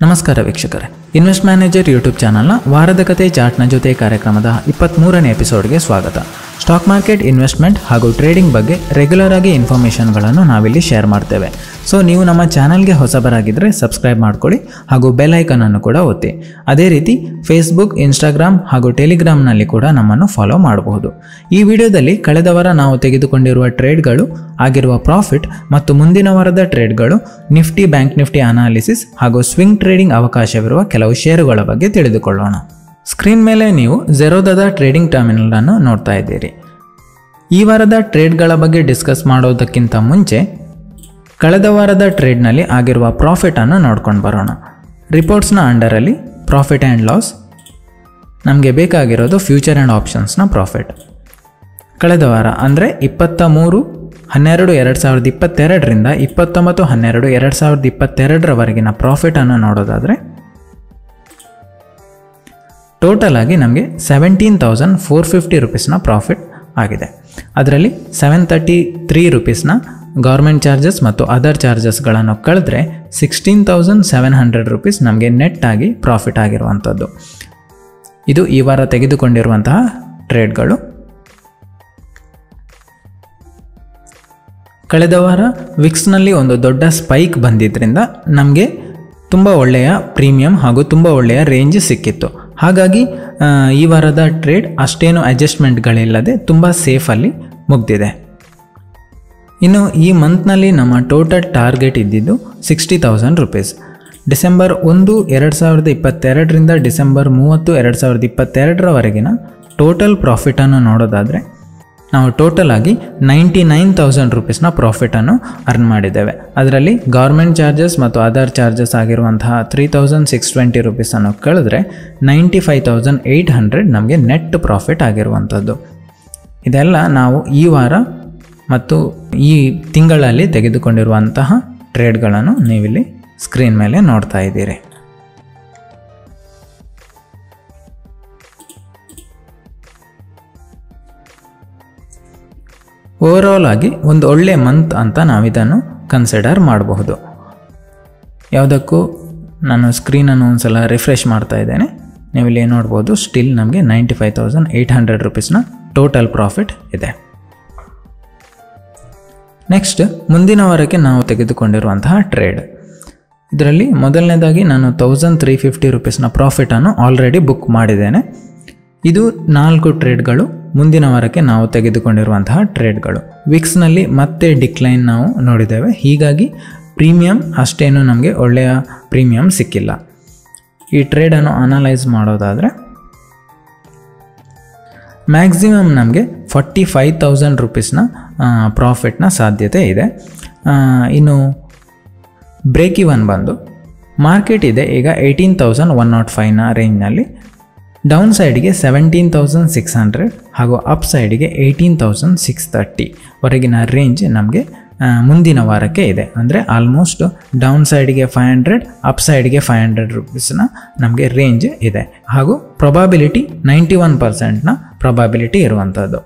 ನಮಸ್ಕಾರ ವೀಕ್ಷಕರೇ invest manager YouTube ಚಾನಲ್ನ ವಾರದ ಕತೆ ಚಾರ್ಟ್ನ ಜೊತೆ ಕಾರ್ಯಕ್ರಮದ ಇಪ್ಪತ್ತ್ಮೂರನೇ ಎಪಿಸೋಡ್ಗೆ ಸ್ವಾಗತ ಸ್ಟಾಕ್ ಮಾರ್ಕೆಟ್ ಇನ್ವೆಸ್ಟ್ಮೆಂಟ್ ಹಾಗೂ ಟ್ರೇಡಿಂಗ್ ಬಗ್ಗೆ ರೆಗ್ಯುಲರ್ ಆಗಿ ಇನ್ಫಾರ್ಮೇಷನ್ಗಳನ್ನು ನಾವಿಲ್ಲಿ ಶೇರ್ ಮಾಡ್ತೇವೆ ಸೊ ನೀವು ನಮ್ಮ ಚಾನಲ್ಗೆ ಹೊಸಬರಾಗಿದ್ದರೆ ಸಬ್ಸ್ಕ್ರೈಬ್ ಮಾಡ್ಕೊಳ್ಳಿ ಹಾಗೂ ಬೆಲ್ ಐಕನನ್ನು ಕೂಡ ಒತ್ತಿ ಅದೇ ರೀತಿ ಫೇಸ್ಬುಕ್ ಇನ್ಸ್ಟಾಗ್ರಾಮ್ ಹಾಗೂ ಟೆಲಿಗ್ರಾಮ್ನಲ್ಲಿ ಕೂಡ ನಮ್ಮನ್ನು ಫಾಲೋ ಮಾಡಬಹುದು ಈ ವಿಡಿಯೋದಲ್ಲಿ ಕಳೆದ ವಾರ ನಾವು ತೆಗೆದುಕೊಂಡಿರುವ ಟ್ರೇಡ್ಗಳು ಆಗಿರುವ ಪ್ರಾಫಿಟ್ ಮತ್ತು ಮುಂದಿನ ವಾರದ ಟ್ರೇಡ್ಗಳು ನಿಫ್ಟಿ ಬ್ಯಾಂಕ್ ನಿಫ್ಟಿ ಅನಾಲಿಸಿಸ್ ಹಾಗೂ ಸ್ವಿಂಗ್ ಟ್ರೇಡಿಂಗ್ ಅವಕಾಶವಿರುವ ಕೆಲವು ಷೇರುಗಳ ಬಗ್ಗೆ ತಿಳಿದುಕೊಳ್ಳೋಣ ಸ್ಕ್ರೀನ್ ಮೇಲೆ ನೀವು ಜೆರೋದದ ಟ್ರೇಡಿಂಗ್ ಟರ್ಮಿನಲ್ ಅನ್ನು ನೋಡ್ತಾ ಇದ್ದೀರಿ ಈ ವಾರದ ಟ್ರೇಡ್ಗಳ ಬಗ್ಗೆ ಡಿಸ್ಕಸ್ ಮಾಡೋದಕ್ಕಿಂತ ಮುಂಚೆ ಕಳೆದ ವಾರದ ಟ್ರೇಡ್ನಲ್ಲಿ ಆಗಿರುವ ಪ್ರಾಫಿಟನ್ನು ನೋಡ್ಕೊಂಡು ಬರೋಣ ರಿಪೋರ್ಟ್ಸ್ನ ಅಂಡರಲ್ಲಿ ಪ್ರಾಫಿಟ್ ಆ್ಯಂಡ್ ಲಾಸ್ ನಮಗೆ ಬೇಕಾಗಿರೋದು ಫ್ಯೂಚರ್ ಆ್ಯಂಡ್ ಆಪ್ಷನ್ಸ್ನ ಪ್ರಾಫಿಟ್ ಕಳೆದ ವಾರ ಅಂದರೆ ಇಪ್ಪತ್ತ ಮೂರು ಹನ್ನೆರಡು ಎರಡು ಸಾವಿರದ ಇಪ್ಪತ್ತೆರಡರಿಂದ ಇಪ್ಪತ್ತೊಂಬತ್ತು ಹನ್ನೆರಡು ಎರಡು ಸಾವಿರದ ಇಪ್ಪತ್ತೆರಡರವರೆಗಿನ ಪ್ರಾಫಿಟನ್ನು ನೋಡೋದಾದರೆ ಟೋಟಲ್ ಆಗಿ ನಮಗೆ ಸೆವೆಂಟೀನ್ ತೌಸಂಡ್ ಫೋರ್ ಫಿಫ್ಟಿ ರುಪೀಸ್ನ ಪ್ರಾಫಿಟ್ ಆಗಿದೆ ಅದರಲ್ಲಿ ಸೆವೆನ್ ತರ್ಟಿ ತ್ರೀ ರುಪೀಸ್ನ ಗೌರ್ಮೆಂಟ್ ಚಾರ್ಜಸ್ ಮತ್ತು ಅದರ್ ಚಾರ್ಜಸ್ಗಳನ್ನು ಕಳೆದ್ರೆ sixteen thousand seven hundred rupees ನಮಗೆ ನೆಟ್ ಆಗಿ ಪ್ರಾಫಿಟ್ ಆಗಿರುವಂಥದ್ದು ಇದು ಈ ವಾರ ತೆಗೆದುಕೊಂಡಿರುವಂತಹ ಟ್ರೇಡ್ಗಳು ಕಳೆದ ವಾರ ವಿಕ್ಸ್ನಲ್ಲಿ ಒಂದು ದೊಡ್ಡ ಸ್ಪೈಕ್ ಬಂದಿದ್ದರಿಂದ ನಮಗೆ ತುಂಬ ಒಳ್ಳೆಯ ಪ್ರೀಮಿಯಂ ಹಾಗೂ ತುಂಬ ಒಳ್ಳೆಯ ರೇಂಜ್ ಸಿಕ್ಕಿತ್ತು ಹಾಗಾಗಿ ಆ, ಈ ವಾರದ ಟ್ರೇಡ್ ಅಷ್ಟೇನು ಅಡ್ಜಸ್ಟ್ಮೆಂಟ್ಗಳಿಲ್ಲದೆ ತುಂಬ ಸೇಫಲ್ಲಿ ಮುಗ್ದಿದೆ ಇನ್ನು ಈ ಮಂತ್ನಲ್ಲಿ ನಮ್ಮ ಟೋಟಲ್ ಟಾರ್ಗೆಟ್ ಇದ್ದಿದ್ದು ಸಿಕ್ಸ್ಟಿ ತೌಸಂಡ್ ರುಪೀಸ್ ಡಿಸೆಂಬರ್ ಒಂದು ಎರಡು ಸಾವಿರದ ಇಪ್ಪತ್ತೆರಡರಿಂದ ಡಿಸೆಂಬರ್ ಮೂವತ್ತು ಎರಡು ಸಾವಿರದ ಇಪ್ಪತ್ತೆರಡರವರೆಗಿನ ಟೋಟಲ್ ಪ್ರಾಫಿಟನ್ನು ನೋಡೋದಾದರೆ ನಾವು ಟೋಟಲ್ ಆಗಿ ನೈಂಟಿ ನೈನ್ ತೌಸಂಡ್ ರುಪೀಸ್ನ ಪ್ರಾಫಿಟನ್ನು ಅರ್ನ್ ಮಾಡಿದ್ದೇವೆ ಅದರಲ್ಲಿ ಗೌರ್ಮೆಂಟ್ ಚಾರ್ಜಸ್ ಮತ್ತು ಅದರ್ ಚಾರ್ಜಸ್ ಆಗಿರುವಂತಹ ತ್ರೀ ತೌಸಂಡ್ ಸಿಕ್ಸ್ ಟ್ವೆಂಟಿ ರುಪೀಸನ್ನು ಕಳೆದ್ರೆ ninety five thousand eight hundred ನಮಗೆ ನೆಟ್ ಪ್ರಾಫಿಟ್ ಆಗಿರುವಂಥದ್ದು ಇದೆಲ್ಲ ನಾವು ಈ ವಾರ ಮತ್ತು ಈ ತಿಂಗಳಲ್ಲಿ ತೆಗೆದುಕೊಂಡಿರುವಂತಹ ಟ್ರೇಡ್ಗಳನ್ನು ನೀವಿಲ್ಲಿ ಸ್ಕ್ರೀನ್ ಮೇಲೆ ನೋಡ್ತಾ ಇದ್ದೀರಿ ಓವರಾಲ್ ಆಗಿ ಒಂದು ಒಳ್ಳೆ ಮಂತ್ ಅಂತ ನಾವಿದನ್ನು ಕನ್ಸಿಡರ್ ಮಾಡಬಹುದು ಯಾವುದಕ್ಕೂ ನಾನು ಸ್ಕ್ರೀನನ್ನು ಒಂದು ಸಲ ರಿಫ್ರೆಶ್ ಮಾಡ್ತಾ ಇದ್ದೇನೆ ನೀವು ಇಲ್ಲಿ ನೋಡ್ಬೋದು ಸ್ಟಿಲ್ ನಮಗೆ ninety five thousand eight hundred ರುಪೀಸ್ನ ಟೋಟಲ್ ಪ್ರಾಫಿಟ್ ಇದೆ ನೆಕ್ಸ್ಟ್ ಮುಂದಿನ ವಾರಕ್ಕೆ ನಾವು ತೆಗೆದುಕೊಂಡಿರುವಂತಹ ಟ್ರೇಡ್ ಇದರಲ್ಲಿ ಮೊದಲನೇದಾಗಿ ನಾನು ತೌಸಂಡ್ ತ್ರೀ ಫಿಫ್ಟಿ ರುಪೀಸ್ನ ಪ್ರಾಫಿಟನ್ನು ಆಲ್ರೆಡಿ ಬುಕ್ ಮಾಡಿದ್ದೇನೆ ಇದು ನಾಲ್ಕು ಟ್ರೇಡ್ಗಳು ಮುಂದಿನ ವಾರಕ್ಕೆ ನಾವು ತೆಗೆದುಕೊಂಡಿರುವಂತಹ ಟ್ರೇಡ್ಗಳು ವಿಕ್ಸ್ನಲ್ಲಿ ಮತ್ತೆ ಡಿಕ್ಲೈನ್ ನಾವು ನೋಡಿದ್ದೇವೆ ಹೀಗಾಗಿ ಪ್ರೀಮಿಯಂ ಅಷ್ಟೇನು ನಮಗೆ ಒಳ್ಳೆಯ ಪ್ರೀಮಿಯಂ ಸಿಕ್ಕಿಲ್ಲ ಈ ಟ್ರೇಡನ್ನು ಅನಲೈಸ್ ಮಾಡೋದಾದರೆ ಮ್ಯಾಕ್ಸಿಮಮ್ ನಮಗೆ ಫಾರ್ಟಿ ಫೈವ್ ತೌಸಂಡ್ ರುಪೀಸ್ನ ಪ್ರಾಫಿಟ್ನ ಸಾಧ್ಯತೆ ಇದೆ ಆ, ಇನ್ನು ಬ್ರೇಕ್ ಇವನ್ ಬಂದು ಮಾರ್ಕೆಟ್ ಇದೆ ಈಗ ಏಯ್ಟೀನ್ ತೌಸಂಡ್ ಒನ್ ನಾಟ್ ಫೈವ್ನ ರೇಂಜ್ನಲ್ಲಿ ಡೌನ್ ಸೈಡ್ಗೆ ಸೆವೆಂಟೀನ್ ತೌಸಂಡ್ ಸಿಕ್ಸ್ ಹಂಡ್ರೆಡ್ ಹಾಗೂ ಅಪ್ ಸೈಡ್ಗೆ ಏಯ್ಟೀನ್ ತೌಸಂಡ್ ಸಿಕ್ಸ್ ತರ್ಟಿ ವರೆಗಿನ ರೇಂಜ್ ನಮಗೆ ಮುಂದಿನ ವಾರಕ್ಕೆ ಇದೆ ಅಂದರೆ ಆಲ್ಮೋಸ್ಟ್ ಡೌನ್ ಸೈಡ್ಗೆ ಫೈವ್ ಹಂಡ್ರೆಡ್ ಅಪ್ ಸೈಡ್ಗೆ ಫೈವ್ ಹಂಡ್ರೆಡ್ ರುಪೀಸ್ನ ನಮಗೆ ರೇಂಜ್ ಇದೆ ಹಾಗೂ ಪ್ರೊಬಾಬಿಲಿಟಿ ನೈಂಟಿ ಒನ್ ಪರ್ಸೆಂಟ್ನ ಪ್ರೊಬಾಬಿಲಿಟಿ ಇರುವಂಥದ್ದು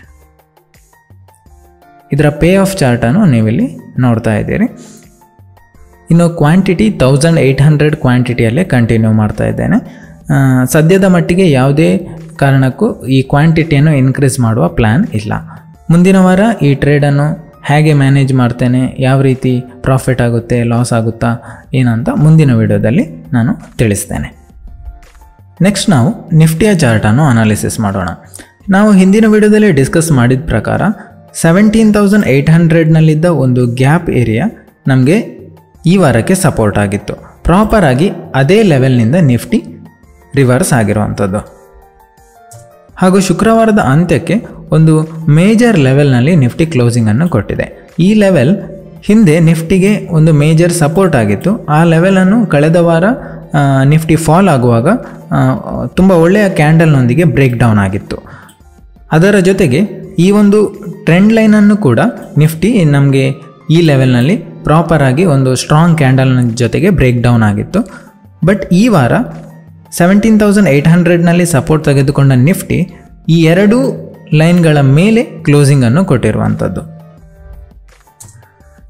ಇದರ ಪೇ ಆಫ್ ಚಾರ್ಟನ್ನು ನೀವಿಲ್ಲಿ ನೋಡ್ತಾ ಇದ್ದೀರಿ ಇನ್ನು ಕ್ವಾಂಟಿಟಿ ತೌಸಂಡ್ ಏಯ್ಟ್ ಹಂಡ್ರೆಡ್ ಕ್ವಾಂಟಿಟಿಯಲ್ಲೇ ಕಂಟಿನ್ಯೂ ಮಾಡ್ತಾ ಇದ್ದೇನೆ ಆ, ಸದ್ಯದ ಮಟ್ಟಿಗೆ ಯಾವುದೇ ಕಾರಣಕ್ಕೂ ಈ ಕ್ವಾಂಟಿಟಿಯನ್ನು ಇನ್ಕ್ರೀಸ್ ಮಾಡುವ ಪ್ಲ್ಯಾನ್ ಇಲ್ಲ ಮುಂದಿನ ವಾರ ಈ ಟ್ರೇಡನ್ನು ಹೇಗೆ ಮ್ಯಾನೇಜ್ ಮಾಡ್ತೇನೆ ಯಾವ ರೀತಿ ಪ್ರಾಫಿಟ್ ಆಗುತ್ತೆ ಲಾಸ್ ಆಗುತ್ತಾ ಏನಂತ ಮುಂದಿನ ವಿಡಿಯೋದಲ್ಲಿ ನಾನು ತಿಳಿಸ್ತೇನೆ ನೆಕ್ಸ್ಟ್ ನಾವು ನಿಫ್ಟಿಯ ಚಾರ್ಟನ್ನು ಅನಾಲಿಸಿಸ್ ಮಾಡೋಣ ನಾವು ಹಿಂದಿನ ವಿಡಿಯೋದಲ್ಲಿ ಡಿಸ್ಕಸ್ ಮಾಡಿದ ಪ್ರಕಾರ ಸೆವೆಂಟೀನ್ ತೌಸಂಡ್ ಏಯ್ಟ್ ಹಂಡ್ರೆಡ್ನಲ್ಲಿದ್ದ ಒಂದು ಗ್ಯಾಪ್ ಏರಿಯಾ ನಮಗೆ ಈ ವಾರಕ್ಕೆ ಸಪೋರ್ಟ್ ಆಗಿತ್ತು ಪ್ರಾಪರಾಗಿ ಅದೇ ಲೆವೆಲ್ನಿಂದ ನಿಫ್ಟಿ ರಿವರ್ಸ್ ಆಗಿರುವಂಥದ್ದು ಹಾಗೂ ಶುಕ್ರವಾರದ ಅಂತ್ಯಕ್ಕೆ ಒಂದು ಮೇಜರ್ ಲೆವೆಲ್ನಲ್ಲಿ ನಿಫ್ಟಿ ಕ್ಲೋಸಿಂಗನ್ನು ಕೊಟ್ಟಿದೆ ಈ ಲೆವೆಲ್ ಹಿಂದೆ ನಿಫ್ಟಿಗೆ ಒಂದು ಮೇಜರ್ ಸಪೋರ್ಟ್ ಆಗಿತ್ತು ಆ ಲೆವೆಲನ್ನು ಕಳೆದ ವಾರ ಆ, ನಿಫ್ಟಿ ಫಾಲ್ ಆಗುವಾಗ ತುಂಬ ಒಳ್ಳೆಯ ಕ್ಯಾಂಡಲ್ನೊಂದಿಗೆ ಬ್ರೇಕ್ ಡೌನ್ ಆಗಿತ್ತು ಅದರ ಜೊತೆಗೆ ಈ ಒಂದು ಟ್ರೆಂಡ್ ಲೈನನ್ನು ಕೂಡ ನಿಫ್ಟಿ ನಮಗೆ ಈ ಲೆವೆಲ್ನಲ್ಲಿ ಪ್ರಾಪರಾಗಿ ಒಂದು ಸ್ಟ್ರಾಂಗ್ ಕ್ಯಾಂಡಲ್ನ ಜೊತೆಗೆ ಬ್ರೇಕ್ ಡೌನ್ ಆಗಿತ್ತು ಬಟ್ ಈ ವಾರ ಸೆವೆಂಟೀನ್ ತೌಸಂಡ್ ಏಯ್ಟ್ ಹಂಡ್ರೆಡ್ನಲ್ಲಿ ಸಪೋರ್ಟ್ ತೆಗೆದುಕೊಂಡ ನಿಫ್ಟಿ ಈ ಎರಡೂ ಲೈನ್ಗಳ ಮೇಲೆ ಕ್ಲೋಸಿಂಗನ್ನು ಕೊಟ್ಟಿರುವಂಥದ್ದು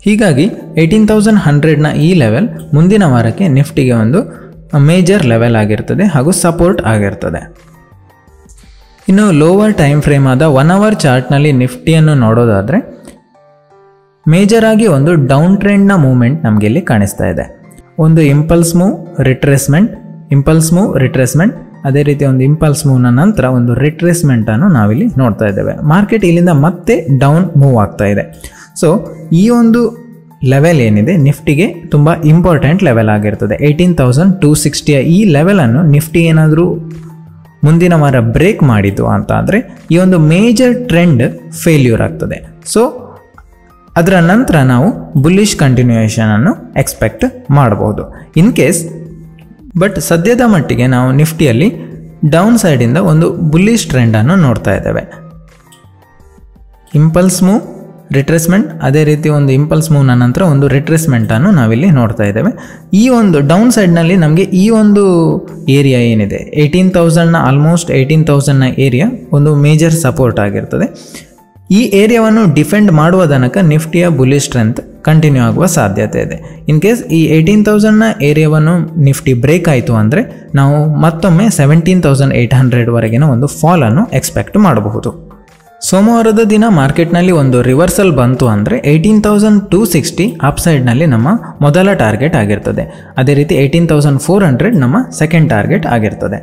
ಹೀಗಾಗಿ ಏಯ್ಟೀನ್ ತೌಸಂಡ್ ಹಂಡ್ರೆಡ್ನ ಈ ಲೆವೆಲ್ ಮುಂದಿನ ವಾರಕ್ಕೆ ನಿಫ್ಟಿಗೆ ಒಂದು ಮೇಜರ್ ಲೆವೆಲ್ ಆಗಿರ್ತದೆ ಹಾಗೂ ಸಪೋರ್ಟ್ ಆಗಿರ್ತದೆ ಇನ್ನು ಲೋವರ್ ಟೈಮ್ ಫ್ರೇಮ್ ಆದ ಒನ್ ಅವರ್ ಚಾರ್ಟ್ನಲ್ಲಿ ನಿಫ್ಟಿಯನ್ನು ನೋಡೋದಾದರೆ ಮೇಜರ್ ಆಗಿ ಒಂದು ಡೌನ್ ಟ್ರೆಂಡ್ನ ಮೂವ್ಮೆಂಟ್ ನಮಗೆ ಇಲ್ಲಿ ಕಾಣಿಸ್ತಾ ಇದೆ ಒಂದು impulse move retracement impulse move retracement ಅದೇ ರೀತಿ ಒಂದು ಇಂಪಲ್ಸ್ ಮೂವ್ನ ನಂತರ ಒಂದು ರಿಟ್ರೇಸ್ಮೆಂಟ್ ಅನ್ನು ನಾವಿಲ್ಲಿ ನೋಡ್ತಾ ಇದ್ದೇವೆ ಮಾರ್ಕೆಟ್ ಇಲ್ಲಿಂದ ಮತ್ತೆ ಡೌನ್ ಮೂವ್ ಆಗ್ತಾ ಇದೆ ಸೊ ಈ ಒಂದು ಲೆವೆಲ್ ಏನಿದೆ ನಿಫ್ಟಿಗೆ ತುಂಬ ಇಂಪಾರ್ಟೆಂಟ್ ಲೆವೆಲ್ ಆಗಿರ್ತದೆ ಏಯ್ಟೀನ್ ತೌಸಂಡ್ ಟೂ ಸಿಕ್ಸ್ಟಿಯ ಈ ಲೆವೆಲನ್ನು ನಿಫ್ಟಿ ಏನಾದರೂ ಮುಂದಿನ ವಾರ ಬ್ರೇಕ್ ಮಾಡಿತು ಅಂತ ಅಂದರೆ ಈ ಒಂದು ಮೇಜರ್ ಟ್ರೆಂಡ್ ಫೇಲ್ಯೂರ್ ಆಗ್ತದೆ ಸೊ ಅದರ ನಂತರ ನಾವು ಬುಲ್ಲಿಶ್ ಕಂಟಿನ್ಯೂಯೇಷನ್ ಅನ್ನು ಎಕ್ಸ್ಪೆಕ್ಟ್ ಮಾಡಬಹುದು ಇನ್ ಕೇಸ್ ಬಟ್ ಸದ್ಯದ ಮಟ್ಟಿಗೆ ನಾವು ನಿಫ್ಟಿಯಲ್ಲಿ ಡೌನ್ ಸೈಡಿಂದ ಒಂದು ಬುಲ್ಲಿಶ್ ಟ್ರೆಂಡನ್ನು ನೋಡ್ತಾ ಇದ್ದೇವೆ ಇಂಪಲ್ಸ್ ಮೂವ್ ರಿಟ್ರೇಸ್ಮೆಂಟ್ ಅದೇ ರೀತಿ ಒಂದು ಇಂಪಲ್ಸ್ ಮೂವ್ನ ನಂತರ ಒಂದು ರಿಟ್ರೇಸ್ಮೆಂಟನ್ನು ನಾವಿಲ್ಲಿ ನೋಡ್ತಾ ಇದ್ದೇವೆ ಈ ಒಂದು ಡೌನ್ ಸೈಡ್ನಲ್ಲಿ ನಮಗೆ ಈ ಒಂದು ಏರಿಯಾ ಏನಿದೆ ಏಯ್ಟೀನ್ ತೌಸಂಡ್ನ ಆಲ್ಮೋಸ್ಟ್ ಏಯ್ಟೀನ್ ತೌಸಂಡ್ನ ಏರಿಯಾ ಒಂದು ಮೇಜರ್ ಸಪೋರ್ಟ್ ಆಗಿರ್ತದೆ ಈ ಏರಿಯಾವನ್ನು ಡಿಫೆಂಡ್ ಮಾಡುವ ತನಕ ನಿಫ್ಟಿಯ ಬುಲಿ ಸ್ಟ್ರೆಂತ್ ಕಂಟಿನ್ಯೂ ಆಗುವ ಸಾಧ್ಯತೆ ಇದೆ ಇನ್ ಕೇಸ್ ಈ ಏಯ್ಟೀನ್ ತೌಸಂಡ್ನ ಏರಿಯಾವನ್ನು ನಿಫ್ಟಿ ಬ್ರೇಕ್ ಆಯಿತು ಅಂದರೆ ನಾವು ಮತ್ತೊಮ್ಮೆ ಸೆವೆಂಟೀನ್ ತೌಸಂಡ್ ಏಯ್ಟ್ ಹಂಡ್ರೆಡ್ವರೆಗಿನ ಒಂದು ಫಾಲನ್ನು ಎಕ್ಸ್ಪೆಕ್ಟ್ ಮಾಡಬಹುದು ಸೋಮವಾರದ ದಿನ ಮಾರ್ಕೆಟ್ನಲ್ಲಿ ಒಂದು ರಿವರ್ಸಲ್ ಬಂತು ಅಂದರೆ ಏಯ್ಟೀನ್ ತೌಸಂಡ್ ಟೂ ಸಿಕ್ಸ್ಟಿ ಅಪ್ಸೈಡ್ನಲ್ಲಿ ನಮ್ಮ ಮೊದಲ ಟಾರ್ಗೆಟ್ ಆಗಿರ್ತದೆ ಅದೇ ರೀತಿ ಏಯ್ಟೀನ್ ತೌಸಂಡ್ ಫೋರ್ ಹಂಡ್ರೆಡ್ ನಮ್ಮ ಸೆಕೆಂಡ್ ಟಾರ್ಗೆಟ್ ಆಗಿರ್ತದೆ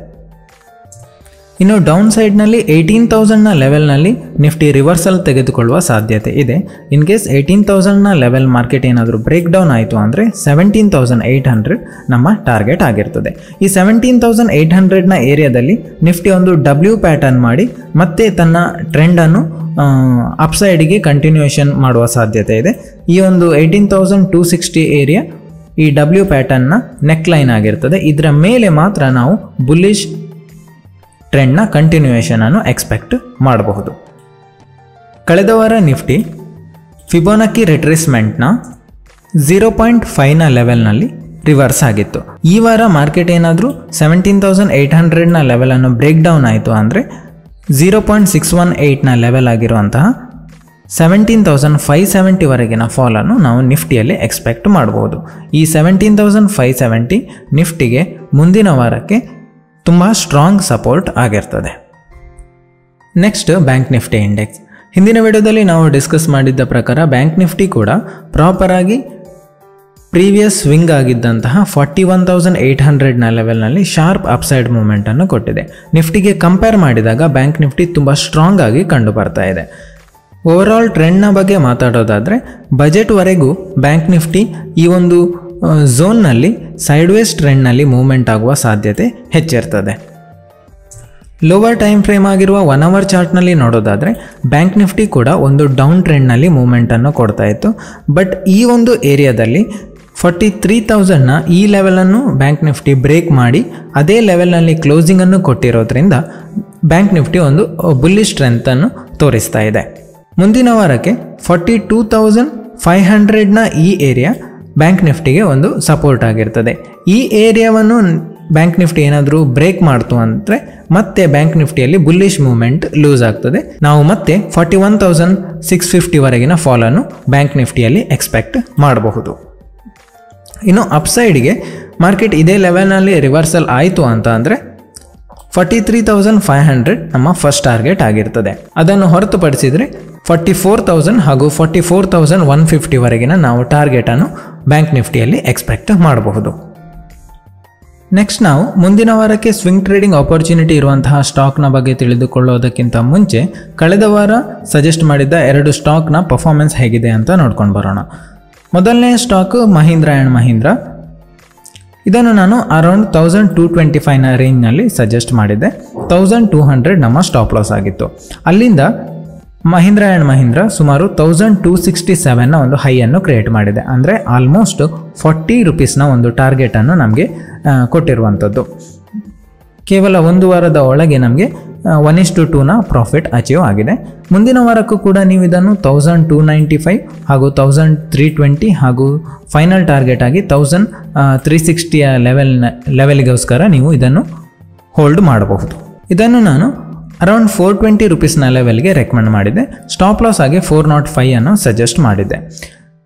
ಇನ್ನು ಡೌನ್ ಸೈಡ್ನಲ್ಲಿ ಏಯ್ಟೀನ್ ತೌಸಂಡ್ನ ಲೆವೆಲ್ನಲ್ಲಿ ನಿಫ್ಟಿ ರಿವರ್ಸಲ್ ತೆಗೆದುಕೊಳ್ಳುವ ಸಾಧ್ಯತೆ ಇದೆ ಇನ್ ಕೇಸ್ ಏಯ್ಟೀನ್ ತೌಸಂಡ್ನ ಲೆವೆಲ್ ಮಾರ್ಕೆಟ್ ಏನಾದರೂ ಬ್ರೇಕ್ ಡೌನ್ ಆಯಿತು ಅಂದರೆ ಸೆವೆಂಟೀನ್ ತೌಸಂಡ್ ಏಯ್ಟ್ ಹಂಡ್ರೆಡ್ ನಮ್ಮ ಟಾರ್ಗೆಟ್ ಆಗಿರ್ತದೆ ಈ ಸೆವೆಂಟೀನ್ ತೌಸಂಡ್ ಏಯ್ಟ್ ಹಂಡ್ರೆಡ್ನ ಏರಿಯಾದಲ್ಲಿ ನಿಫ್ಟಿ ಒಂದು ಡಬ್ಲ್ಯೂ ಪ್ಯಾಟರ್ನ್ ಮಾಡಿ ಮತ್ತೆ ತನ್ನ ಟ್ರೆಂಡನ್ನು ಅಪ್ಸೈಡಿಗೆ ಕಂಟಿನ್ಯೂಯೇಷನ್ ಮಾಡುವ ಸಾಧ್ಯತೆ ಇದೆ ಈ ಒಂದು eighteen thousand two sixty area ಈ ಡಬ್ಲ್ಯೂ ಪ್ಯಾಟರ್ನ್ನ ನೆಕ್ ಲೈನ್ ಆಗಿರ್ತದೆ ಇದರ ಮೇಲೆ ಮಾತ್ರ ನಾವು ಬುಲ್ಲಿಶ್ ಟ್ರೆಂಡ್ನ ಕಂಟಿನ್ಯೂಯೇಷನ್ ಅನ್ನು ಎಕ್ಸ್ಪೆಕ್ಟ್ ಮಾಡಬಹುದು ಕಳೆದ ವಾರ ನಿಫ್ಟಿ ಫಿಬೋನಕಿ ರಿಟ್ರೇಸ್ಮೆಂಟ್ನ ಝೀರೋ ಪಾಯಿಂಟ್ ಫೈವ್ನ ಲೆವೆಲ್ನಲ್ಲಿ ರಿವರ್ಸ್ ಆಗಿತ್ತು ಈ ವಾರ ಮಾರ್ಕೆಟ್ ಏನಾದರೂ ಸೆವೆಂಟೀನ್ ತೌಸಂಡ್ ಏಯ್ಟ್ ಹಂಡ್ರೆಡ್ನ ಲೆವೆಲನ್ನು ಬ್ರೇಕ್ ಡೌನ್ ಆಯಿತು ಅಂದರೆ ಝೀರೋ ಪಾಯಿಂಟ್ ಸಿಕ್ಸ್ ಒನ್ ಏಯ್ಟ್ನ ಲೆವೆಲ್ ಆಗಿರುವಂತಹ ಸೆವೆಂಟೀನ್ ತೌಸಂಡ್ ಫೈವ್ ಸೆವೆಂಟಿವರೆಗಿನ ಫಾಲನ್ನು ನಾವು ನಿಫ್ಟಿಯಲ್ಲಿ ಎಕ್ಸ್ಪೆಕ್ಟ್ ಮಾಡ್ಬೋದು ಈ ಸೆವೆಂಟೀನ್ ತೌಸಂಡ್ ಫೈವ್ ಸೆವೆಂಟಿ ನಿಫ್ಟಿಗೆ ಮುಂದಿನ ವಾರಕ್ಕೆ ತುಂಬ ಸ್ಟ್ರಾಂಗ್ ಸಪೋರ್ಟ್ ಆಗಿರ್ತದೆ ನೆಕ್ಸ್ಟ್ ಬ್ಯಾಂಕ್ ನಿಫ್ಟಿ ಇಂಡೆಕ್ಸ್ ಹಿಂದಿನ ವಿಡಿಯೋದಲ್ಲಿ ನಾವು ಡಿಸ್ಕಸ್ ಮಾಡಿದ್ದ ಪ್ರಕಾರ ಬ್ಯಾಂಕ್ ನಿಫ್ಟಿ ಕೂಡ ಪ್ರಾಪರಾಗಿ ಪ್ರೀವಿಯಸ್ ಸ್ವಿಂಗ್ ಆಗಿದ್ದಂತಹ ಫಾರ್ಟಿ ಒನ್ ತೌಸಂಡ್ ಏಯ್ಟ್ ಹಂಡ್ರೆಡ್ನ ಲೆವೆಲ್ನಲ್ಲಿ ಶಾರ್ಪ್ ಅಪ್ಸೈಡ್ ಮೂಮೆಂಟನ್ನು ಕೊಟ್ಟಿದೆ ನಿಫ್ಟಿಗೆ ಕಂಪೇರ್ ಮಾಡಿದಾಗ ಬ್ಯಾಂಕ್ ನಿಫ್ಟಿ ತುಂಬ ಸ್ಟ್ರಾಂಗ್ ಆಗಿ ಕಂಡು ಬರ್ತಾ ಇದೆ ಓವರಾಲ್ ಟ್ರೆಂಡ್ನ ಬಗ್ಗೆ ಮಾತಾಡೋದಾದರೆ ಬಜೆಟ್ವರೆಗೂ ಬ್ಯಾಂಕ್ ನಿಫ್ಟಿ ಈ ಒಂದು ಝೋನ್ನಲ್ಲಿ ಸೈಡ್ವೇಸ್ ಟ್ರೆಂಡ್ನಲ್ಲಿ ಮೂವ್ಮೆಂಟ್ ಆಗುವ ಸಾಧ್ಯತೆ ಹೆಚ್ಚಿರ್ತದೆ ಲೋವರ್ ಟೈಮ್ ಫ್ರೇಮ್ ಆಗಿರುವ ಒನ್ ಅವರ್ ಚಾರ್ಟ್ನಲ್ಲಿ ನೋಡೋದಾದರೆ ಬ್ಯಾಂಕ್ ನಿಫ್ಟಿ ಕೂಡ ಒಂದು ಡೌನ್ ಟ್ರೆಂಡ್ನಲ್ಲಿ ಮೂವ್ಮೆಂಟನ್ನು ಕೊಡ್ತಾ ಇತ್ತು ಬಟ್ ಈ ಒಂದು ಏರಿಯಾದಲ್ಲಿ ಫಾರ್ಟಿ ತ್ರೀ ತೌಸಂಡ್ನ ಈ ಲೆವೆಲನ್ನು ಬ್ಯಾಂಕ್ ನಿಫ್ಟಿ ಬ್ರೇಕ್ ಮಾಡಿ ಅದೇ ಲೆವೆಲ್ನಲ್ಲಿ ಕ್ಲೋಸಿಂಗನ್ನು ಕೊಟ್ಟಿರೋದ್ರಿಂದ ಬ್ಯಾಂಕ್ ನಿಫ್ಟಿ ಒಂದು ಬುಲ್ಲಿ ಸ್ಟ್ರೆಂತನ್ನು ತೋರಿಸ್ತಾ ಇದೆ ಮುಂದಿನ ವಾರಕ್ಕೆ ಫಾರ್ಟಿ ಟೂ ತೌಸಂಡ್ ಫೈವ್ ಹಂಡ್ರೆಡ್ನ ಈ ಏರಿಯಾ ಬ್ಯಾಂಕ್ ನಿಫ್ಟಿಗೆ ಒಂದು ಸಪೋರ್ಟ್ ಆಗಿರ್ತದೆ ಈ ಏರಿಯಾವನ್ನು ಬ್ಯಾಂಕ್ ನಿಫ್ಟಿ ಏನಾದರೂ ಬ್ರೇಕ್ ಮಾಡ್ತು ಅಂದರೆ ಮತ್ತೆ ಬ್ಯಾಂಕ್ ನಿಫ್ಟಿಯಲ್ಲಿ ಬುಲ್ಲಿಶ್ ಮೂವ್ಮೆಂಟ್ ಲೂಸ್ ಆಗ್ತದೆ ನಾವು ಮತ್ತೆ ಫಾರ್ಟಿ ಒನ್ ತೌಸಂಡ್ ಸಿಕ್ಸ್ ಫಿಫ್ಟಿವರೆಗಿನ ಫಾಲನ್ನು ಬ್ಯಾಂಕ್ ನಿಫ್ಟಿಯಲ್ಲಿ ಎಕ್ಸ್ಪೆಕ್ಟ್ ಮಾಡಬಹುದು ಇನ್ನು ಅಪ್ಸೈಡ್ಗೆ ಮಾರ್ಕೆಟ್ ಇದೇ ಲೆವೆಲ್ನಲ್ಲಿ ರಿವರ್ಸಲ್ ಆಯಿತು ಅಂತ ಅಂದರೆ forty three thousand five hundred ನಮ್ಮ ಫಸ್ಟ್ ಟಾರ್ಗೆಟ್ ಆಗಿರ್ತದೆ ಅದನ್ನು ಹೊರತುಪಡಿಸಿದರೆ ಫಾರ್ಟಿ ಫೋರ್ ತೌಸಂಡ್ ಹಾಗೂ ಫಾರ್ಟಿ ಫೋರ್ ತೌಸಂಡ್ ಒನ್ ಫಿಫ್ಟಿವರೆಗಿನ ನಾವು ಟಾರ್ಗೆಟನ್ನು ಬ್ಯಾಂಕ್ ನಿಫ್ಟಿಯಲ್ಲಿ ಎಕ್ಸ್ಪೆಕ್ಟ್ ಮಾಡಬಹುದು ನೆಕ್ಸ್ಟ್ ನಾವು ಮುಂದಿನ ವಾರಕ್ಕೆ ಸ್ವಿಂಗ್ ಟ್ರೇಡಿಂಗ್ ಆಪರ್ಚುನಿಟಿ ಇರುವಂತಹ ಸ್ಟಾಕ್ನ ಬಗ್ಗೆ ತಿಳಿದುಕೊಳ್ಳೋದಕ್ಕಿಂತ ಮುಂಚೆ ಕಳೆದ ವಾರ ಸಜೆಸ್ಟ್ ಮಾಡಿದ್ದ ಎರಡು ಸ್ಟಾಕ್ನ ಪರ್ಫಾರ್ಮೆನ್ಸ್ ಹೇಗಿದೆ ಅಂತ ನೋಡ್ಕೊಂಡು ಬರೋಣ ಮೊದಲನೇ ಸ್ಟಾಕ್ ಮಹೀಂದ್ರ ಆ್ಯಂಡ್ ಮಹೀಂದ್ರ ಇದನ್ನು ನಾನು ಅರೌಂಡ್ ತೌಸಂಡ್ ಟೂ ಟ್ವೆಂಟಿ ಫೈವ್ನ ರೇಂಜ್ನಲ್ಲಿ ಸಜೆಸ್ಟ್ ಮಾಡಿದ್ದೆ ತೌಸಂಡ್ ಟೂ ಹಂಡ್ರೆಡ್ ನಮ್ಮ ಸ್ಟಾಪ್ ಲಾಸ್ ಆಗಿತ್ತು ಅಲ್ಲಿಂದ ಮಹೀಂದ್ರ ಆ್ಯಂಡ್ ಮಹೀಂದ್ರ ಸುಮಾರು ತೌಸಂಡ್ ಟೂ ಸಿಕ್ಸ್ಟಿ ಸೆವೆನ್ನ ಒಂದು ಹೈಯನ್ನು ಕ್ರಿಯೇಟ್ ಮಾಡಿದೆ ಅಂದರೆ ಆಲ್ಮೋಸ್ಟ್ ಫಾರ್ಟಿ ರುಪೀಸ್ನ ಒಂದು ಟಾರ್ಗೆಟನ್ನು ನಮಗೆ ಕೊಟ್ಟಿರುವಂಥದ್ದು ಕೇವಲ ಒಂದು ವಾರದ ಒಳಗೆ ನಮಗೆ ಒನ್ ಇಸ್ ಟು ಟೂನ ಪ್ರಾಫಿಟ್ ಅಚೀವ್ ಆಗಿದೆ ಮುಂದಿನ ವಾರಕ್ಕೂ ಕೂಡ ನೀವು ಇದನ್ನು ತೌಸಂಡ್ ಟೂ ನೈಂಟಿ ಫೈವ್ ಹಾಗೂ ತೌಸಂಡ್ ತ್ರೀ ಟ್ವೆಂಟಿ ಹಾಗೂ ಫೈನಲ್ ಟಾರ್ಗೆಟ್ ಆಗಿ ತೌಸಂಡ್ ತ್ರೀ ಸಿಕ್ಸ್ಟಿಯ ಲೆವೆಲ್ನ ಲೆವೆಲ್ಗೋಸ್ಕರ ನೀವು ಇದನ್ನು ಹೋಲ್ಡ್ ಮಾಡಬಹುದು ಇದನ್ನು ನಾನು ಅರೌಂಡ್ ಫೋರ್ ಟ್ವೆಂಟಿ ರುಪೀಸ್ನ ಲೆವೆಲ್ಗೆ ರೆಕಮೆಂಡ್ ಮಾಡಿದ್ದೆ ಸ್ಟಾಪ್ ಲಾಸ್ ಆಗಿ ಫೋರ್ ನಾಟ್ ಫೈವ್ ಅನ್ನು ಸಜೆಸ್ಟ್ ಮಾಡಿದ್ದೆ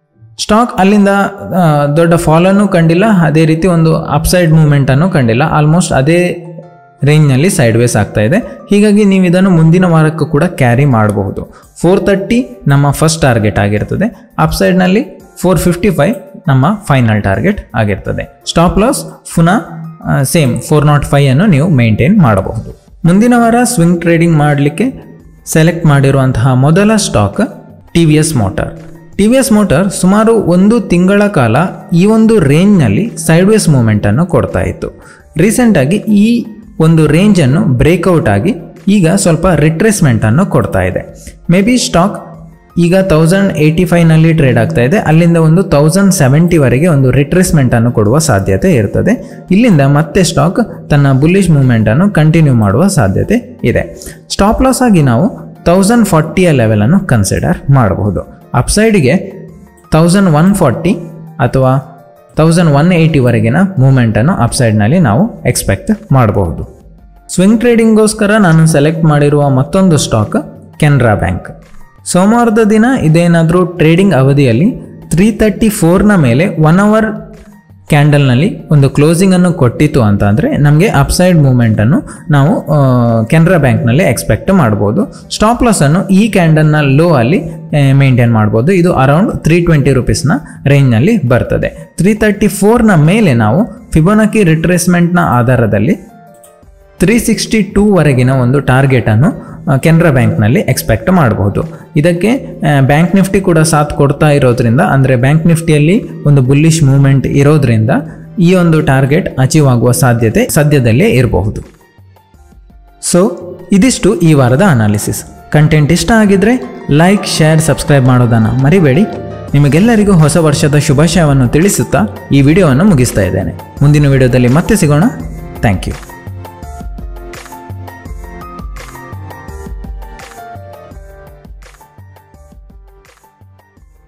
ಸ್ಟಾಕ್ ಅಲ್ಲಿಂದ ಆ, ದೊಡ್ಡ ಫಾಲನ್ನು ಕಂಡಿಲ್ಲ ಅದೇ ರೀತಿ ಒಂದು ಅಪ್ಸೈಡ್ ಮೂಮೆಂಟನ್ನು ಕಂಡಿಲ್ಲ ಆಲ್ಮೋಸ್ಟ್ ಅದೇ ರೇಂಜ್ನಲ್ಲಿ ಸೈಡ್ ವೇಸ್ ಆಗ್ತಾ ಇದೆ ಹೀಗಾಗಿ ನೀವು ಇದನ್ನು ಮುಂದಿನ ವಾರಕ್ಕೂ ಕೂಡ ಕ್ಯಾರಿ ಮಾಡಬಹುದು ಫೋರ್ ತರ್ಟಿ ನಮ್ಮ ಫಸ್ಟ್ ಟಾರ್ಗೆಟ್ ಆಗಿರ್ತದೆ ಅಪ್ಸೈಡ್ನಲ್ಲಿ ಫೋರ್ ಫಿಫ್ಟಿ ಫೈವ್ ನಮ್ಮ ಫೈನಲ್ ಟಾರ್ಗೆಟ್ ಆಗಿರ್ತದೆ ಸ್ಟಾಪ್ ಲಾಸ್ ಪುನಃ ಸೇಮ್ ಫೋರ್ ನಾಟ್ ಫೈವ್ ಅನ್ನು ನೀವು ಮೇಂಟೈನ್ ಮಾಡಬಹುದು ಮುಂದಿನ ವಾರ ಸ್ವಿಂಗ್ ಟ್ರೇಡಿಂಗ್ ಮಾಡಲಿಕ್ಕೆ ಸೆಲೆಕ್ಟ್ ಮಾಡಿರುವಂತಹ ಮೊದಲ stock T V S motor T V S motor ಸುಮಾರು ಒಂದು ತಿಂಗಳ ಕಾಲ ಈ ಒಂದು ರೇಂಜ್ನಲ್ಲಿ ಸೈಡ್ವೇಸ್ ಮೂಮೆಂಟನ್ನು ಕೊಡ್ತಾ ಇತ್ತು ರೀಸೆಂಟಾಗಿ ಈ ಒಂದು ರೇಂಜನ್ನು ಬ್ರೇಕ್ಔಟ್ ಆಗಿ ಈಗ ಸ್ವಲ್ಪ ರಿಟ್ರೇಸ್ಮೆಂಟನ್ನು ಕೊಡ್ತಾ ಇದೆ ಮೇ ಬಿ ಸ್ಟಾಕ್ ಈಗ ತೌಸಂಡ್ ಏಯ್ಟಿ ಫೈವ್ನಲ್ಲಿ ಟ್ರೇಡ್ ಆಗ್ತಾ ಇದೆ ಅಲ್ಲಿಂದ ಒಂದು ತೌಸಂಡ್ ಸೆವೆಂಟಿವರೆಗೆ ಒಂದು ರಿಟ್ರೇಸ್ಮೆಂಟನ್ನು ಕೊಡುವ ಸಾಧ್ಯತೆ ಇರ್ತದೆ ಇಲ್ಲಿಂದ ಮತ್ತೆ ಸ್ಟಾಕ್ ತನ್ನ ಬುಲ್ಲಿಶ್ ಮೂಮೆಂಟನ್ನು ಕಂಟಿನ್ಯೂ ಮಾಡುವ ಸಾಧ್ಯತೆ ಇದೆ ಸ್ಟಾಪ್ ಲಾಸ್ ಆಗಿ ನಾವು ತೌಸಂಡ್ ಫಾರ್ಟಿಯ ಲೆವೆಲನ್ನು ಕನ್ಸಿಡರ್ ಮಾಡಬಹುದು ಅಪ್ಸೈಡ್ಗೆ ತೌಸಂಡ್ ಒನ್ ಫಾರ್ಟಿ ಅಥವಾ ತೌಸಂಡ್ ಒನ್ ಏಯ್ಟಿವರೆಗಿನ ಮೂಮೆಂಟನ್ನು ಅಪ್ಸೈಡ್ನಲ್ಲಿ ನಾವು ಎಕ್ಸ್ಪೆಕ್ಟ್ ಮಾಡಬಹುದು ಸ್ವಿಂಗ್ ಟ್ರೇಡಿಂಗ್ಗೋಸ್ಕರ ನಾನು ಸೆಲೆಕ್ಟ್ ಮಾಡಿರುವ ಮತ್ತೊಂದು ಸ್ಟಾಕ್ ಕೆನರಾ ಬ್ಯಾಂಕ್ ಸೋಮವಾರದ ದಿನ ಇದೇನಾದರೂ ಟ್ರೇಡಿಂಗ್ ಅವಧಿಯಲ್ಲಿ ತ್ರೀ ತರ್ಟಿ ಫೋರ್ನ ಮೇಲೆ ಒನ್ ಅವರ್ ಕ್ಯಾಂಡಲ್ನಲ್ಲಿ ಒಂದು ಕ್ಲೋಸಿಂಗನ್ನು ಕೊಟ್ಟಿತ್ತು ಅಂತ ಅಂದರೆ ನಮಗೆ ಅಪ್ಸೈಡ್ ಮೂಮೆಂಟನ್ನು ನಾವು ಕೆನರಾ ಬ್ಯಾಂಕ್ನಲ್ಲಿ ಎಕ್ಸ್ಪೆಕ್ಟ್ ಮಾಡ್ಬೋದು ಸ್ಟಾಪ್ ಲಾಸನ್ನು ಈ ಕ್ಯಾಂಡಲ್ನ ಲೋ ಅಲ್ಲಿ ಮೇಂಟೈನ್ ಮಾಡ್ಬೋದು ಇದು ಅರೌಂಡ್ ತ್ರೀ ಟ್ವೆಂಟಿ ರುಪೀಸ್ನ ರೇಂಜ್ನಲ್ಲಿ ಬರ್ತದೆ ತ್ರೀ ತರ್ಟಿ ಫೋರ್ನ ಮೇಲೆ ನಾವು ಫಿಬೋನಕಿ ರಿಟ್ರೇಸ್ಮೆಂಟ್ನ ಆಧಾರದಲ್ಲಿ ತ್ರೀ ಸಿಕ್ಸ್ಟಿ ಟೂವರೆಗಿನ ಒಂದು ಟಾರ್ಗೆಟನ್ನು ಕೆನರಾ ಬ್ಯಾಂಕ್ನಲ್ಲಿ ಎಕ್ಸ್ಪೆಕ್ಟ್ ಮಾಡಬಹುದು ಇದಕ್ಕೆ ಬ್ಯಾಂಕ್ ನಿಫ್ಟಿ ಕೂಡ ಸಾಥ್ ಕೊಡ್ತಾ ಇರೋದ್ರಿಂದ ಅಂದರೆ ಬ್ಯಾಂಕ್ ನಿಫ್ಟಿಯಲ್ಲಿ ಒಂದು ಬುಲ್ಲಿಶ್ ಮೂವ್ಮೆಂಟ್ ಇರೋದ್ರಿಂದ ಈ ಒಂದು ಟಾರ್ಗೆಟ್ ಅಚೀವ್ ಆಗುವ ಸಾಧ್ಯತೆ ಸದ್ಯದಲ್ಲೇ ಇರಬಹುದು ಸೊ ಇದಿಷ್ಟು ಈ ವಾರದ ಅನಾಲಿಸಿಸ್ ಕಂಟೆಂಟ್ ಇಷ್ಟ ಆಗಿದ್ರೆ ಲೈಕ್ ಶೇರ್ ಸಬ್ಸ್ಕ್ರೈಬ್ ಮಾಡೋದನ್ನು ಮರಿಬೇಡಿ ನಿಮಗೆಲ್ಲರಿಗೂ ಹೊಸ ವರ್ಷದ ಶುಭಾಶಯವನ್ನು ತಿಳಿಸುತ್ತಾ ಈ ವಿಡಿಯೋವನ್ನು ಮುಗಿಸ್ತಾ ಇದ್ದೇನೆ ಮುಂದಿನ ವಿಡಿಯೋದಲ್ಲಿ ಮತ್ತೆ ಸಿಗೋಣ ಥ್ಯಾಂಕ್ ಯು